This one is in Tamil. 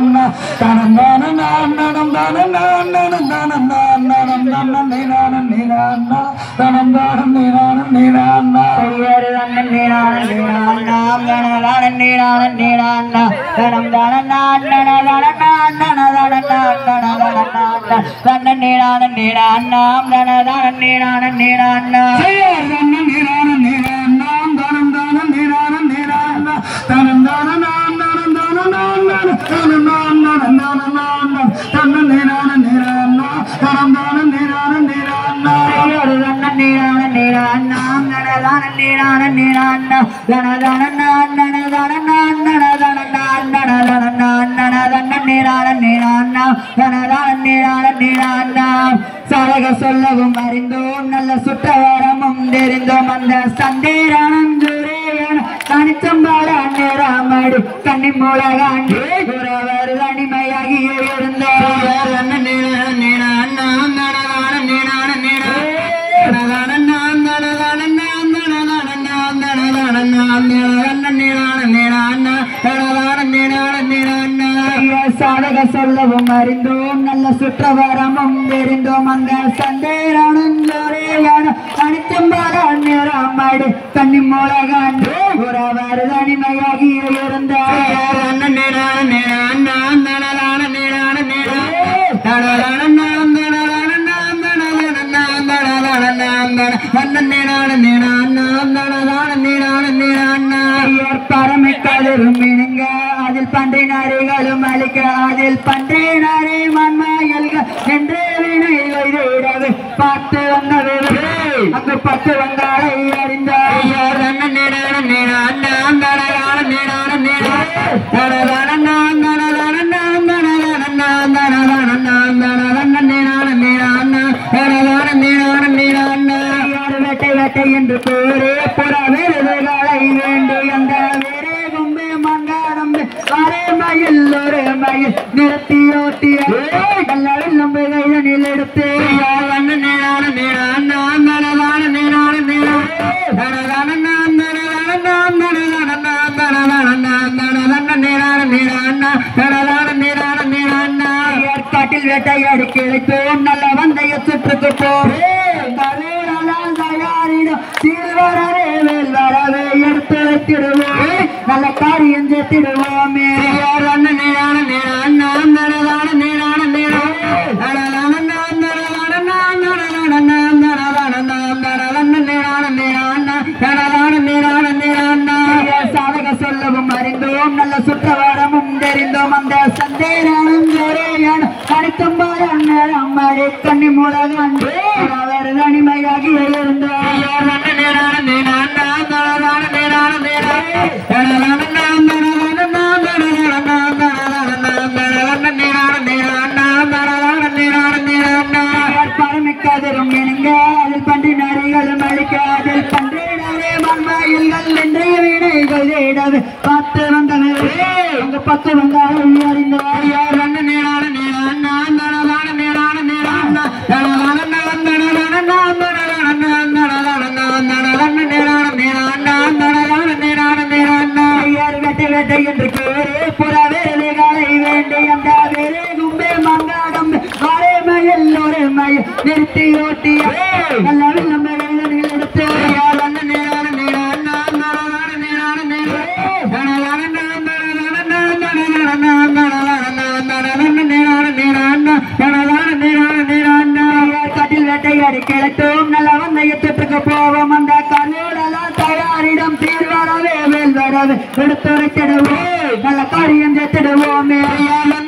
சரக சொல்லவும் அறிந்தோம் நல்ல சுட்டவரமும் தெரிந்தோம் அந்த சந்தேரானந்தூரேயன் கணிச்சம்பாட நேராமடி கண்ணி மூலகாண்டி குறவர் தனிமையாகிய சாதக சொல்லவும் அறிந்தோம் நல்ல சுற்றவரமும் தெரிந்தோம் அந்த சந்தேரானந்தோரேயான அனித்தம்பாட நேராமடி கண்ணி மூலகாண்டி குறவர் தனிமையாகிய பரமை கலரும் மீனுங்க அதில் பன்றை நரைகளும் அழிக்க அதில் பன்றை நரை மண்மயல்க என்று வினை வைரவு பார்த்து வந்தது அங்கு பத்து வந்தாரை அறிந்தார் வேட்டை வேட்டை என்று கூறி புற விருதுகளை வேண்டி அந்த வேறே கும்பே மங்காரம்பே அரே மயில் ஒரு மயில் நிறுத்தி ஓட்டிய கல்லாவில் நம்பு கைதனில் எடுத்து ஏற்காட்டில் வேட்டையாடி கிளைப்போம் நல்ல வந்தைய சுற்றுக்கு போம் தயாரிடம் சீல்வரவே வேல்வரவே எடுத்து வைத்திடுவோம் நல்ல காரியம் சேர்த்திடுவோமே சாதக சொல்லவும் அறிந்தோம் நல்ல சுற்றவரமும் தெரிந்தோம் அந்த சந்தேரானும் ஜோரேயான் கணித்தம்பாய் அண்ணரம் மழை கண்ணி மூலகாண்டு அவர் தனிமையாகி பரமிக்காதரும் எனங்க அதில் பன்றி நரைகளும் அழிக்க அதில் பன்றி நரை மண்மயில்கள் இன்றைய வினைகள் தேடவே பார்த்து வந்தனர் அங்கு பத்து வந்தாலும் அறிந்தவர் யார் ஐயார் வெட்டை வெட்டை என்று கூறி புற வேலைகளை வேண்டி அந்த வேலை கும்பே மங்காடம் அரே மயில் ஒரு மயில் நிறுத்தி ஓட்டிய நல்ல வெள்ளம் வெள்ளனில் எடுத்து யார் காட்டில் வேட்டையாடி கிளட்டும் நல்ல வந்தயத்துக்கு போவோம் அந்த கண்ணூரெல்லாம் தயாரிடம் தீர்வரவே வேல் வரவே எடுத்துரைத்திடுவோம் நல்ல காரியம் சேர்த்திடுவோமே